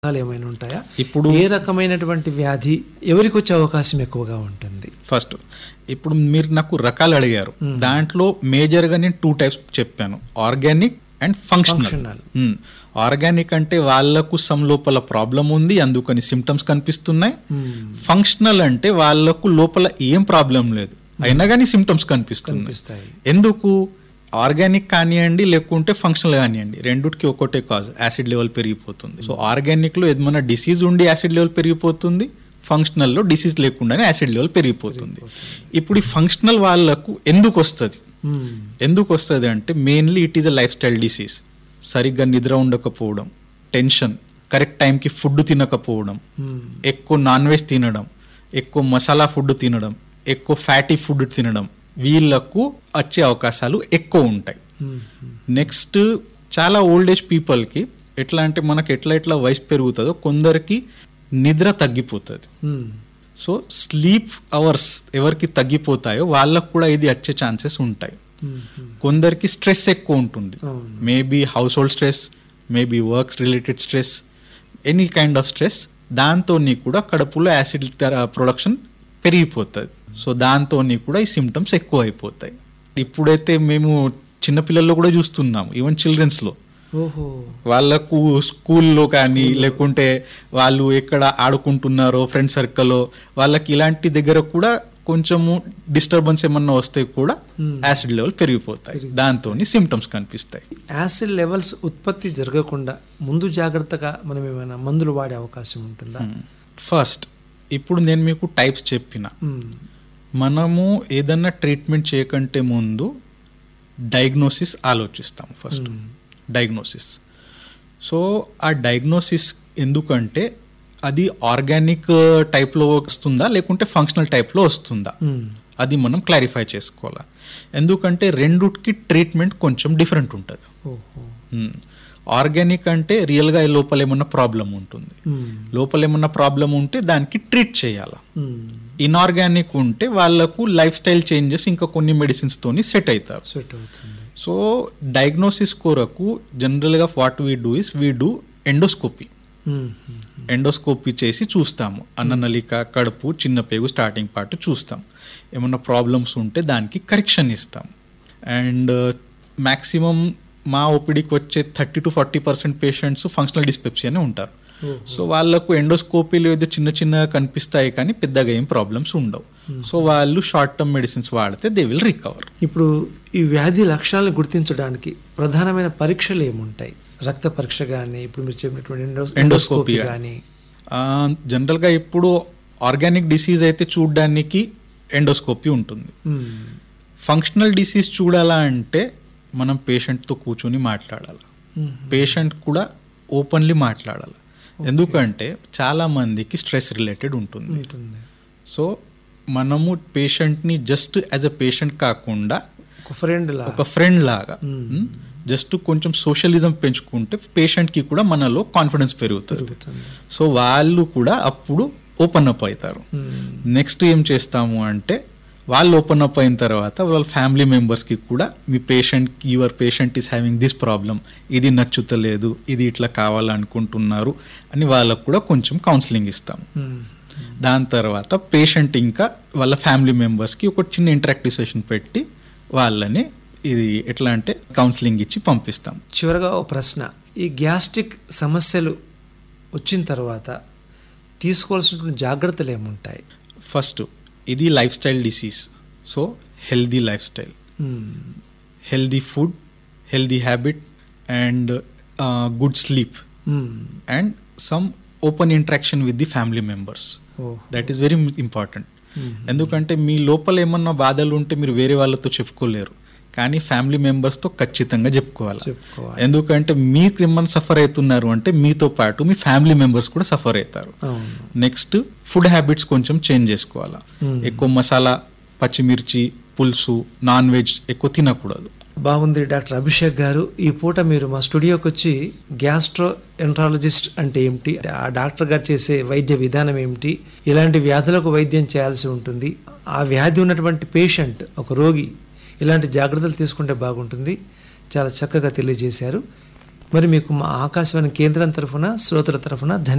రకాలు ఏమైనా ఉంటాయా ఇప్పుడు ఏ రకమైనటువంటి వ్యాధి ఎవరికి వచ్చే అవకాశం ఎక్కువగా ఉంటుంది ఫస్ట్ ఇప్పుడు మీరు నాకు రకాలు అడిగారు Hmm. దాంట్లో మేజర్ గా నేను టూ టైప్స్ చెప్పాను organic and functional Functional. Organic అంటే వాళ్ళకు సమ్ లోపల ప్రాబ్లం ఉంది అందుకని సిమ్టమ్స్ కనిపిస్తున్నాయి ఫంక్షనల్ అంటే వాళ్ళకు లోపల ఏం ప్రాబ్లం లేదు అయినా కానీ సిమ్టమ్స్ కనిపిస్తున్నాయి కనిపిస్తాయి ఎందుకు ఆర్గానిక్ కానివ్వండి లేకుంటే ఫంక్షనల్ కానివ్వండి రెండుకి ఒకటే కాజ్ యాసిడ్ లెవెల్ పెరిగిపోతుంది సో ఆర్గానిక్ లో ఏదైనా డిసీజ్ ఉండి యాసిడ్ లెవెల్ పెరిగిపోతుంది ఫంక్షనల్ లో డిసీజ్ లేకుండానే యాసిడ్ లెవెల్ పెరిగిపోతుంది ఇప్పుడు ఈ ఫంక్షనల్ వాళ్ళకు ఎందుకు వస్తుంది మ్మ్. ఎందుకు వస్తుంది అంటే mainly it is a lifestyle disease సరిగ్గా నిద్ర ఉండకపోవడం టెన్షన్ కరెక్ట్ టైంకి ఫుడ్ తినకపోవడం మ్మ్. ఎక్కువ నాన్ వెజ్ తినడం ఎక్కువ మసాలా ఫుడ్ తినడం ఎక్కువ ఫ్యాటీ ఫుడ్ తినడం వీళ్ళకు వచ్చే అవకాశాలు ఎక్కువ ఉంటాయి మ్మ్. నెక్స్ట్ చాలా ఓల్డ్ ఏజ్ పీపుల్కి ఎట్లా అంటే మనకి ఎట్లా ఎట్లా వయసు పెరుగుతుందో కొందరికి నిద్ర తగ్గిపోతుంది మ్మ్. సో స్లీప్ అవర్స్ ఎవరికి తగ్గిపోతాయో వాళ్ళకు కూడా ఇది వచ్చే ఛాన్సెస్ ఉంటాయి మ్మ్. కొందరికి స్ట్రెస్ ఎక్కువ ఉంటుంది అవును. Maybe household stress maybe works related stress any kind of stress దాంతో కూడా కడుపులో యాసిడ్ ప్రొడక్షన్ పెరిగిపోతుంది సో దాంతో కూడా ఈ సిమ్టమ్స్ ఎక్కువ అయిపోతాయి ఇప్పుడైతే మేము చిన్నపిల్లల్లో కూడా చూస్తున్నాం ఈవెన్ చిల్డ్రన్స్లో ఓహో వాళ్ళకు స్కూల్లో కానీ లేకుంటే వాళ్ళు ఎక్కడ ఆడుకుంటున్నారో ఫ్రెండ్ సర్కిల్లో వాళ్ళకి ఇలాంటి దగ్గర కూడా కొంచెము డిస్టర్బెన్స్ ఏమన్నా వస్తే కూడా Hmm. యాసిడ్ లెవెల్ పెరిగిపోతాయి దాంతో సిమ్టమ్స్ కనిపిస్తాయి యాసిడ్ లెవెల్స్ ఉత్పత్తి జరగకుండా ముందు జాగ్రత్తగా మనం ఏమైనా మందులు వాడే అవకాశం ఉంటుందా ఫస్ట్ ఇప్పుడు నేను మీకు టైప్స్ చెప్పిన మ్మ్. మనము ఏదన్నా ట్రీట్మెంట్ చేయకంటే ముందు డయాగ్నోసిస్ ఆలోచిస్తాం ఫస్ట్ మ్మ్. డయాగ్నోసిస్ సో ఆ డయాగ్నోసిస్ ఎందుకంటే అది ఆర్గానిక్ టైప్లో వస్తుందా లేకుంటే ఫంక్షనల్ టైప్లో వస్తుందా మ్మ్. అది మనం క్లారిఫై చేసుకోవాలి ఎందుకంటే రెండుకి ట్రీట్మెంట్ కొంచెం డిఫరెంట్ ఉంటుంది ఓహో ఆర్గానిక్ అంటే రియల్గా లోపల ఏమన్నా ప్రాబ్లం ఉంటుంది మ్మ్. లోపల ఏమన్నా ప్రాబ్లం ఉంటే దానికి ట్రీట్ చేయాలి మ్మ్. ఇన్ఆర్గానిక్ ఉంటే వాళ్ళకు లైఫ్ స్టైల్ చేంజెస్ ఇంకా కొన్ని మెడిసిన్స్ తోని సెట్ అవుతారు సెట్ అవుతుంది సో డయాగ్నోసిస్ కొరకు జనరల్గా what we do is we do endoscopy మ్మ్. మ్మ్. ఎండోస్కోపీ చేసి చూస్తాము అన్ననలిక కడుపు చిన్న పేగు స్టార్టింగ్ పార్ట్ చూస్తాం ఏమన్నా ప్రాబ్లమ్స్ ఉంటే దానికి కరెక్షన్ ఇస్తాం అండ్ మ్యాక్సిమం మా ఓపీడీకి వచ్చే thirty to forty percent patients functional డిస్పెప్సీనే ఉంటారు ఓహో. సో వాళ్ళకు ఎండోస్కోపీలు ఏదో చిన్న చిన్నగా కనిపిస్తాయి కానీ పెద్దగా ఏం ప్రాబ్లమ్స్ ఉండవు సో వాళ్ళు షార్ట్ టర్మ్ మెడిసిన్స్ వాడితే దే విల్ రికవర్ ఇప్పుడు ఈ వ్యాధి లక్షణాలను గుర్తించడానికి ప్రధానమైన పరీక్షలు ఏముంటాయి రక్త పరీక్ష కానీ ఇప్పుడు మీరు చెప్పినటువంటి ఎండో- ఎండోస్కోపీ ఎండోస్కోపీ కానీ జనరల్గా ఇప్పుడు ఆర్గానిక్ డిసీజ్ అయితే చూడడానికి ఎండోస్కోపీ ఉంటుంది మ్మ్. ఫంక్షనల్ డిసీజ్ చూడాలా అంటే మనం పేషెంట్తో కూర్చొని మాట్లాడాలి మ్మ్. పేషెంట్ కూడా ఓపెన్లీ మాట్లాడాలి ఎందుకంటే చాలా మందికి స్ట్రెస్ రిలేటెడ్ ఉంటుంది ఉంటుంది సో మనము పేషెంట్ని జస్ట్ యాజ్ అ పేషెంట్ కాకుండా ఒక ఫ్రెండ్ లా ఒక ఫ్రెండ్ లాగా Hmm. జస్ట్ కొంచెం సోషలిజం పెంచుకుంటే పేషెంట్కి కూడా మనలో కాన్ఫిడెన్స్ పెరుగుతుంది జరుగుతుంది సో వాళ్ళు కూడా అప్పుడు ఓపెన్ అప్ అవుతారు మ్మ్. నెక్స్ట్ ఏం చేస్తాము అంటే వాళ్ళు ఓపెన్ అప్ అయిన తర్వాత వాళ్ళ ఫ్యామిలీ మెంబర్స్కి కూడా మీ patient your patient is having this problem ఇది నచ్చుతలేదు ఇది ఇట్లా కావాలనుకుంటున్నారు అని వాళ్ళకు కూడా కొంచెం కౌన్సిలింగ్ ఇస్తాం మ్మ్. దాని తర్వాత పేషెంట్ ఇంకా వాళ్ళ ఫ్యామిలీ మెంబర్స్కి ఒక చిన్న ఇంటరాక్టివ్ సెషన్ పెట్టి వాళ్ళని ఇది ఎట్లా అంటే కౌన్సిలింగ్ ఇచ్చి పంపిస్తాం చివరగా ఒక ప్రశ్న ఈ గ్యాస్ట్రిక్ సమస్యలు వచ్చిన తర్వాత తీసుకోవాల్సినటువంటి జాగ్రత్తలు ఏముంటాయి ఫస్ట్ ఇది lifestyle disease so healthy lifestyle మ్మ్. healthy food, healthy habit, and uh, good sleep, మ్మ్. and some open interaction with the family members. ఓ. దట్ ఈస్ వెరీ ఇంపార్టెంట్ మ్మ్. ఎందుకంటే మీ లోపల ఏమన్నా బాధలు ఉంటే మీరు వేరే వాళ్ళతో చెప్పుకోలేరు కానీ ఫ్యామిలీ మెంబర్స్తో ఖచ్చితంగా చెప్పుకోవాలి చెప్పుకోవాలి. ఎందుకంటే మీకు ఏమన్నా సఫర్ అవుతున్నారు అంటే మీతో పాటు మీ ఫ్యామిలీ మెంబర్స్ కూడా సఫర్ అవుతారు అవును నెక్స్ట్ ఫుడ్ హ్యాబిట్స్ కొంచెం చేంజ్ చేసుకోవాలా Hmm. ఎక్కువ మసాలా పచ్చిమిర్చి పులుసు నాన్ వెజ్ ఎక్కువ తినకూడదు బాగుంది డాక్టర్ అభిషేక్ గారు ఈ పూట మీరు మా స్టూడియోకి వచ్చి గ్యాస్ట్రో ఎంట్రాలజిస్ట్ అంటే ఏమిటి ఆ డాక్టర్ గారు చేసే వైద్య విధానం ఏమిటి ఇలాంటి వ్యాధులకు వైద్యం చేయాల్సి ఉంటుంది ఆ వ్యాధి ఉన్నటువంటి పేషెంట్ ఒక రోగి ఇలాంటి జాగ్రత్తలు తీసుకుంటే బాగుంటుంది చాలా చక్కగా తెలియజేశారు మరి మీకు మా ఆకాశవాణి కేంద్రం తరఫున శ్రోతల తరఫున ధన్య